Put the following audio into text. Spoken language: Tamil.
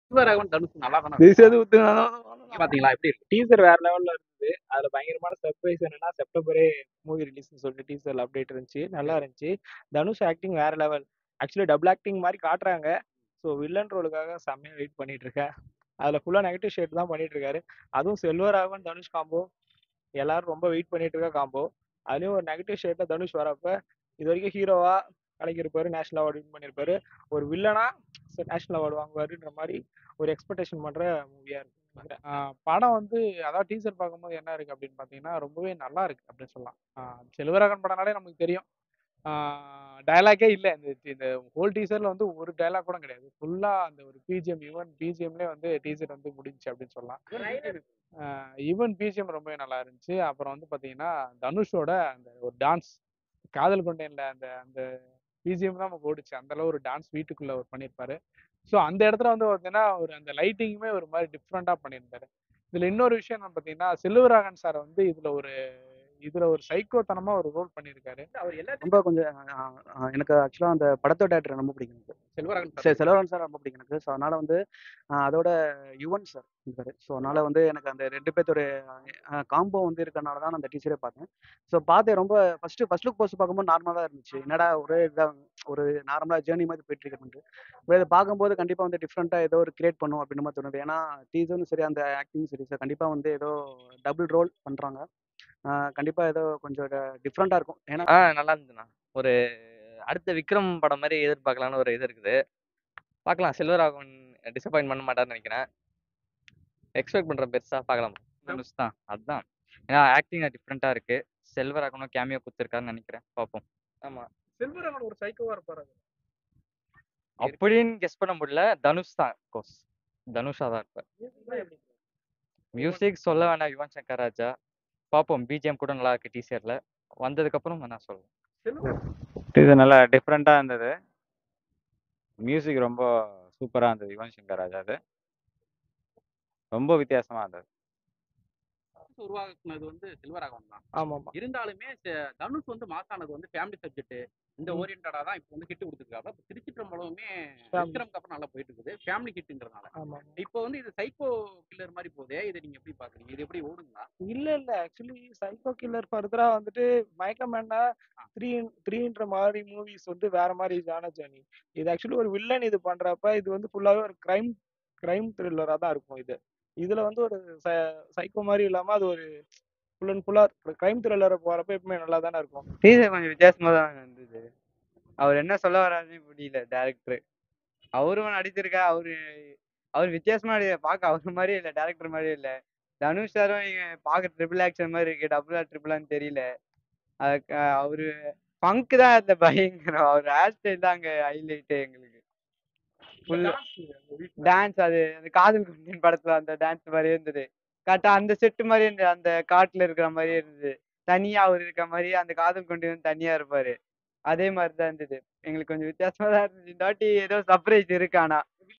சிவராகவன் தனுஷ் நல்லா தானே விஜய் சேதுபதி நல்லா தான் பாத்தீங்களா எப்படி இருக்கு டீசர் வேற லெவல்ல இருந்தது அதுல பயங்கரமான சர்ப்ரைஸ் என்னன்னா செப்டம்பரே மூவி ரிலீஸ்னு சொல்லிட்டு டீசர்ல அப்டேட் இருந்துச்சு நல்லா இருந்துச்சு தனுஷ் ஆக்டிங் வேற லெவல் ஆக்சுவலி டபுள் ஆக்டிங் மாதிரி காட்டுறாங்க ஸோ வில்லன் ரோலுக்காக செம்மையா வெயிட் பண்ணிட்டு இருக்கேன் அதுல ஃபுல்லா நெகட்டிவ் ஷேட் தான் பண்ணிட்டு இருக்காரு அதுவும் செல்வராகவன் தனுஷ் காம்போ எல்லாரும் ரொம்ப வெயிட் பண்ணிட்டு இருக்க காம்போ அதுலயும் ஒரு நெகட்டிவ் ஷேட்ல தனுஷ் வரப்ப இது வரைக்கும் ஹீரோவா கலக்கியிருப்பாரு நேஷனல் அவார்டு வின் பண்ணியிருப்பாரு ஒரு வில்லனா நேஷனல் அவார்டு வாங்குவாருன்ற மாதிரி ஒரு எக்ஸ்பெக்டேஷன் பண்ற மூவியா இருக்கு நினைக்கிறேன். ஆஹ் படம் வந்து அதாவது டீசர் பார்க்கும்போது என்ன இருக்கு அப்படின்னு பார்த்தீங்கன்னா ரொம்பவே நல்லா இருக்கு அப்படின்னு சொல்லலாம் ஆஹ் செல்வராகவன் படம்னாலே நமக்கு தெரியும் டயலாக்கே இல்லை இந்த இந்த ஹோல் டீசர்ல வந்து ஒரு டயலாக் கூட கிடையாது ஃபுல்லா அந்த ஒரு பிஜிஎம் ஈவன் பிஜிஎம்லேயே வந்து டீசர் வந்து முடிஞ்சுச்சு அப்படின்னு சொல்லலாம் ஈவன் பிஜிஎம் ரொம்பவே நல்லா இருந்துச்சு அப்புறம் வந்து பார்த்தீங்கன்னா தனுஷோட அந்த ஒரு டான்ஸ் காதல் கொண்டேன்ல அந்த அந்த பிஜிஎம் தான் நமக்கு ஓடிச்சு அந்த அளவு ஒரு டான்ஸ் வீட்டுக்குள்ள அவர் பண்ணியிருப்பாரு ஸோ அந்த இடத்துல வந்து பார்த்தீங்கன்னா ஒரு அந்த லைட்டிங்குமே ஒரு மாதிரி டிஃப்ரெண்ட்டாக பண்ணியிருந்தாரு இதுல இன்னொரு விஷயம் என்ன பார்த்தீங்கன்னா செல்வராகன் சார் வந்து இதுல ஒரு இதுல ஒரு சைக்கோத்தனமா ஒரு ரோல் பண்ணியிருக்காரு அவர் எல்லாத்தையும் ரொம்ப கொஞ்சம் ஆஹ் ஆஹ் எனக்கு ஆக்சுவலாக அந்த படத்தோட டேரக்டர் ரொம்ப பிடிக்கும் எனக்கு செல்வராகவன் சரி செலவரன் சார் ரொம்ப பிடிக்கும் எனக்கு ஸோ அதனால வந்து ஆஹ் அதோட யுவன் சார் இருக்காரு ஸோ அதனால வந்து எனக்கு அந்த ரெண்டு பேர்த்தோட காம்போ வந்து இருக்கறனால தான் நான் அந்த டீச்சரே பார்த்தேன் ஸோ பார்த்தேன் ரொம்ப ஃபர்ஸ்ட் ஃபர்ஸ்ட் லுக் போஸ்ட் பார்க்கும்போது நார்மலாக தான் இருந்துச்சு என்னடா ஒரே இதாக ஒரு நார்மலாக ஜேர்னி மாதிரி போயிட்டு இருக்குன்ட்டு இப்போ இதை பார்க்கும்போது கண்டிப்பாக வந்து டிஃப்ரெண்ட்டாக ஏதோ ஒரு கிரியேட் பண்ணும் அப்படின்னு மாதிரி தோணுது ஏன்னா டீச்சரும் சரி அந்த ஆக்டிங் சரி சார் கண்டிப்பாக வந்து ஏதோ டபுள் ரோல் பண்ணுறாங்க கண்டிப்பாக ஏதோ கொஞ்சம் டிஃப்ரெண்ட்டாக இருக்கும் ஏன்னா ஆ நல்லா இருந்துச்சுண்ணா ஒரு அடுத்த விக்ரம் படம் மாதிரி எதிர்பார்க்கலாம்னு ஒரு இது இருக்குது பார்க்கலாம் செல்வராகவன் டிசப்பாயின்ட் பண்ண மாட்டார்னு நினைக்கிறேன் எக்ஸ்பெக்ட் பண்ணுற பெருசாக பார்க்கலாம் தனுஷ் தான் அதுதான் ஏன்னா ஆக்டிங் டிஃப்ரெண்ட்டாக இருக்கு செல்வராகவனும் கேமியோ கொடுத்துருக்காருன்னு நினைக்கிறேன் பார்ப்போம் ஆமாம் செல்வராகவன் ஒரு சைக்கோவா இருப்பாரு அப்படின்னு கெஸ் பண்ண முடியல தனுஷ் தான் கோர்ஸ் தனுஷா தான் இருப்பார் மியூசிக் சொல்ல வேண்டாம் யுவன் சங்கர் ராஜா பார்ப்போம் பிஜிஎம் கூட நல்லா இருக்கு டிசிஆர்ல வந்ததுக்கப்புறம் நான் சொல்லுவேன் இது நல்லா டிஃப்ரெண்ட்டாக இருந்தது மியூசிக் ரொம்ப சூப்பராக இருந்தது யுவன் சங்கர் ராஜா அது ரொம்ப வித்தியாசமாக இருந்தது தனுஷ் உருவாக்குனது வந்து செல்வராகவன் தான் ஆமா ஆமா இருந்தாலுமே செ- தனுஷ் வந்து மாசானது வந்து ஃபேமிலி சப்ஜெக்ட் இந்த ம். ஓரியன்டா தான் இப்போ வந்து ஹிட் கொடுத்துருக்காங்க இப்போ திருச்சிற்றம்பலமுமே Family. விக்ரம்க்கு அப்புறம் நல்லா போயிட்டு இருக்குது ஃபேமிலி ஹிட்டுங்கிறதுனால ஆமா இப்போ வந்து இது சைக்கோ கில்லர் மாதிரி போதே இதை நீங்க எப்படி பாக்குறீங்க இது எப்படி ஓடுங்களா இல்ல இல்ல ஆக்சுவலி சைக்கோ கில்லர் ஃபர்தரா வந்துட்டு மயக்கமேனா த்ரீ த்ரீன்ற மாதிரி மூவிஸ் வந்து வேற மாதிரி ஜான ஜேர்னி இது ஆக்சுவலி ஒரு வில்லன் இது பண்றப்ப இது வந்து ஃபுல்லாவே ஒரு கிரைம் கிரைம் த்ரில்லரா தான் இருக்கும் இது இதுல வந்து ஒரு சைக்கோ மாதிரி இல்லாம அது ஒரு ஃபுல் அண்ட் ஃபுல்லா கிரைம் த்ரில்லரை போறப்ப எப்பவுமே நல்லா தானே இருக்கும் டீசர் கொஞ்சம் வித்தியாசமா தான் இருந்தது அவர் என்ன சொல்ல வராருன்னு புரியல டேரக்டர் அவரும் நடிச்சிருக்கா அவரு அவர் வித்தியாசமா நடி பார்க்க அவர் மாதிரி இல்லை டேரக்டர் மாதிரி இல்லை தனுஷ் சாரும் இங்க பார்க்க ட்ரிபிள் ஆக்ஷன் மாதிரி இருக்கு டபுளா ட்ரிபிளான்னு தெரியல அதுக்கு அவரு பங்க் தான் அந்த பயங்கரம் அவர் ஹேர் ஸ்டைல் தான் அங்க ஹைலைட்டு எங்களுக்கு ஃபுல் டான்ஸ் அது அந்த காதல் கொண்டேன் படத்துல அந்த டான்ஸ் மாதிரியே இருந்தது கரெக்டா அந்த செட்டு மாதிரி இருந்தது அந்த காட்டுல இருக்கிற மாதிரியே இருந்தது தனியா அவர் இருக்க மாதிரி அந்த காதல் கொண்டு வந்து தனியா இருப்பாரு அதே மாதிரி தான் இருந்தது எங்களுக்கு கொஞ்சம் வித்தியாசமா தான் இருந்துச்சு இந்த வாட்டி ஏதோ சர்ப்ரைஸ் இருக்கு ஆனா